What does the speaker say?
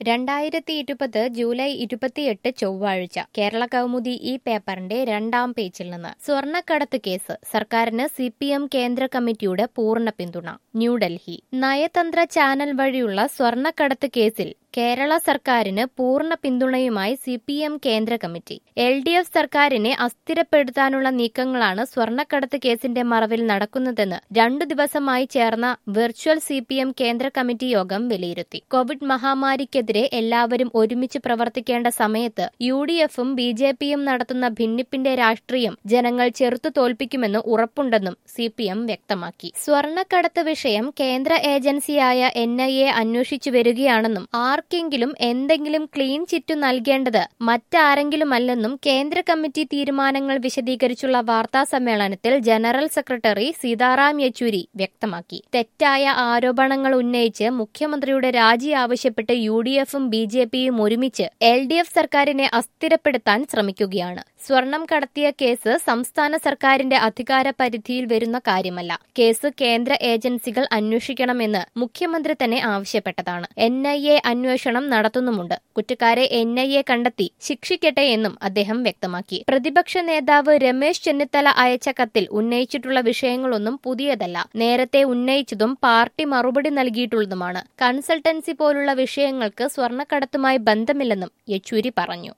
രണ്ടായിരത്തി ഇരുപത് ജൂലൈ ഇരുപത്തിയെട്ട് ചൊവ്വാഴ്ച കേരള കൗമുദി ഈ പേപ്പറിന്റെ രണ്ടാം പേജിൽ നിന്ന് സ്വർണ്ണക്കടത്ത് കേസ് സർക്കാരിന് സി പി എം കേന്ദ്ര കമ്മിറ്റിയുടെ പൂർണ്ണ പിന്തുണ ന്യൂഡൽഹി നയതന്ത്ര ചാനൽ വഴിയുള്ള സ്വർണ്ണക്കടത്ത് കേസിൽ കേരള സർക്കാരിന് പൂർണ്ണ പിന്തുണയുമായി സി പി എം കേന്ദ്ര കമ്മിറ്റി എൽ ഡി എഫ് സർക്കാരിനെ അസ്ഥിരപ്പെടുത്താനുള്ള നീക്കങ്ങളാണ് സ്വർണ്ണക്കടത്ത് കേസിന്റെ മറവിൽ നടക്കുന്നതെന്ന് രണ്ടു ദിവസമായി ചേർന്ന വെർച്വൽ സി പി എം കേന്ദ്ര കമ്മിറ്റി യോഗം വിലയിരുത്തി കോവിഡ് മഹാമാരിക്കെതിരെ എല്ലാവരും ഒരുമിച്ച് പ്രവർത്തിക്കേണ്ട സമയത്ത് യു ഡി എഫും ബി ജെ പിയും നടത്തുന്ന ഭിന്നിപ്പിന്റെ രാഷ്ട്രീയം ജനങ്ങൾ ചെറുത്തു തോൽപ്പിക്കുമെന്ന് ഉറപ്പുണ്ടെന്നും സി പി എം വ്യക്തമാക്കി സ്വർണ്ണക്കടത്ത് വിഷയം കേന്ദ്ര ഏജൻസിയായ എൻ ഐ എ അന്വേഷിച്ചു വരികയാണെന്നും ആർക്കെങ്കിലും എന്തെങ്കിലും ക്ലീൻ ചിറ്റ് നൽകേണ്ടത് മറ്റാരെങ്കിലുമല്ലെന്നും കേന്ദ്ര കമ്മിറ്റി തീരുമാനങ്ങൾ വിശദീകരിച്ചുള്ള വാർത്താ സമ്മേളനത്തിൽ ജനറൽ സെക്രട്ടറി സീതാറാം യെച്ചൂരി വ്യക്തമാക്കി തെറ്റായ ആരോപണങ്ങൾ ഉന്നയിച്ച് മുഖ്യമന്ത്രിയുടെ രാജി ആവശ്യപ്പെട്ട് യു ഡി എഫും ബി ജെ പിയും ഒരുമിച്ച് എൽ ഡി എഫ് സർക്കാരിനെ അസ്ഥിരപ്പെടുത്താൻ ശ്രമിക്കുകയാണ് സ്വർണം കടത്തിയ കേസ് സംസ്ഥാന സർക്കാരിന്റെ അധികാര പരിധിയിൽ വരുന്ന കാര്യമല്ല കേസ് കേന്ദ്ര ഏജൻസികൾ അന്വേഷിക്കണമെന്ന് മുഖ്യമന്ത്രി തന്നെ ആവശ്യപ്പെട്ടതാണ് എൻ ഐ എ അന്വേഷണം നടത്തുന്നുമുണ്ട് കുറ്റക്കാരെ എൻ ഐ എ കണ്ടെത്തി ശിക്ഷിക്കട്ടെ എന്നും അദ്ദേഹം വ്യക്തമാക്കി പ്രതിപക്ഷ നേതാവ് രമേശ് ചെന്നിത്തല അയച്ച കത്തിൽ ഉന്നയിച്ചിട്ടുള്ള വിഷയങ്ങളൊന്നും പുതിയതല്ല നേരത്തെ ഉന്നയിച്ചതും പാർട്ടി മറുപടി നൽകിയിട്ടുള്ളതുമാണ് കൺസൾട്ടൻസി പോലുള്ള വിഷയങ്ങൾക്ക് സ്വർണ്ണക്കടത്തുമായി ബന്ധമില്ലെന്നും യെച്ചൂരി പറഞ്ഞു